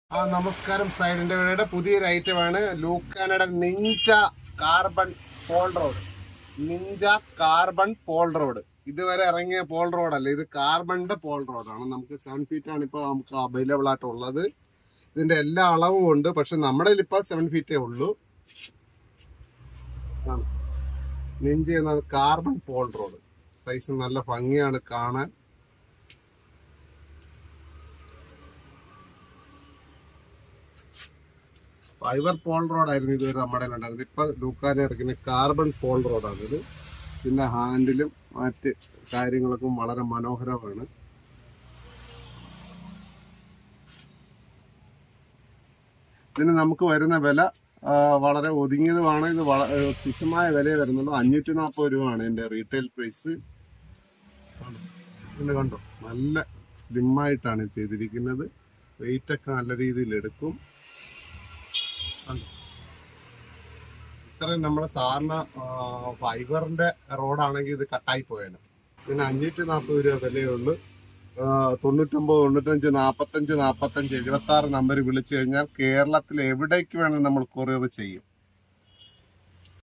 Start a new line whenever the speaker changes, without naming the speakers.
ആ നമസ്കാരം സൈഡിന്റെ വീടെ പുതിയൊരു ഐറ്റമാണ് ലൂക്കാനയുടെ Ninja Carbon pole road Ninja Carbon pole road ഇതുവരെ ഇറങ്ങിയ പോൾ റോഡല്ല ഇത് കാർബണിന്റെ പോൾ റോഡാണ് നമുക്ക് സെവൻ ഫീറ്റ് ആണ് ഇപ്പോൾ നമുക്ക് അവൈലബിൾ ആയിട്ടുള്ളത് ഇതിന്റെ എല്ലാ അളവും ഉണ്ട് പക്ഷെ നമ്മുടെ ഇപ്പൊ സെവൻ ഫീറ്റേ ഉള്ളൂ ആണ്. നിഞ്ച എന്നാണ് കാർബൺ പോൾ റോഡ് സൈസ് നല്ല ഭംഗിയാണ് കാണാൻ ഫൈബർ പോൾ റോഡായിരുന്നു ഇതുവരെ നമ്മുടെ ഉണ്ടായിരുന്നത് ഇപ്പൊ ലൂക്കാനെ ഇറക്കുന്ന കാർബൺ പോൾ റോഡാണ് ഇത് പിന്നെ ഹാൻഡിലും മറ്റ് കാര്യങ്ങളൊക്കെ വളരെ മനോഹരമാണ് ഇതിന് നമുക്ക് വരുന്ന വില ആ, വളരെ ഒതുങ്ങിയതുമാണ് ഇത് വള- ഏ, തുച്ഛമായ വിലയെ വരുന്നുള്ളൂ അഞ്ഞൂറ്റി നാൽപ്പത് രൂപയാണ് ഇതിന്റെ റീറ്റെയിൽ പ്രൈസ് പിന്നെ കണ്ടോ നല്ല സ്ലിം ആയിട്ടാണ് ഇത് ചെയ്തിരിക്കുന്നത് വെയിറ്റ് ഒക്കെ നല്ല രീതിയിൽ എടുക്കും കണ്ടോ? ഇത്രയും നമ്മുടെ സാറിന ഫൈബറിന്റെ റോഡാണെങ്കിൽ ഇത് കട്ടായി പോയാലും പിന്നെ അഞ്ഞൂറ്റി നാൽപ്പത് രൂപ വിലയുള്ളൂ ആ, തൊണ്ണൂറ്റൊമ്പത് തൊണ്ണൂറ്റഞ്ച് നാൽപ്പത്തഞ്ച് നാൽപ്പത്തഞ്ച് എഴുപത്തി ആറ് നമ്പർ വിളിച്ചു കഴിഞ്ഞാൽ കേരളത്തിൽ എവിടേക്ക് വേണമെങ്കിൽ നമ്മൾ കൊറിയർ ചെയ്യും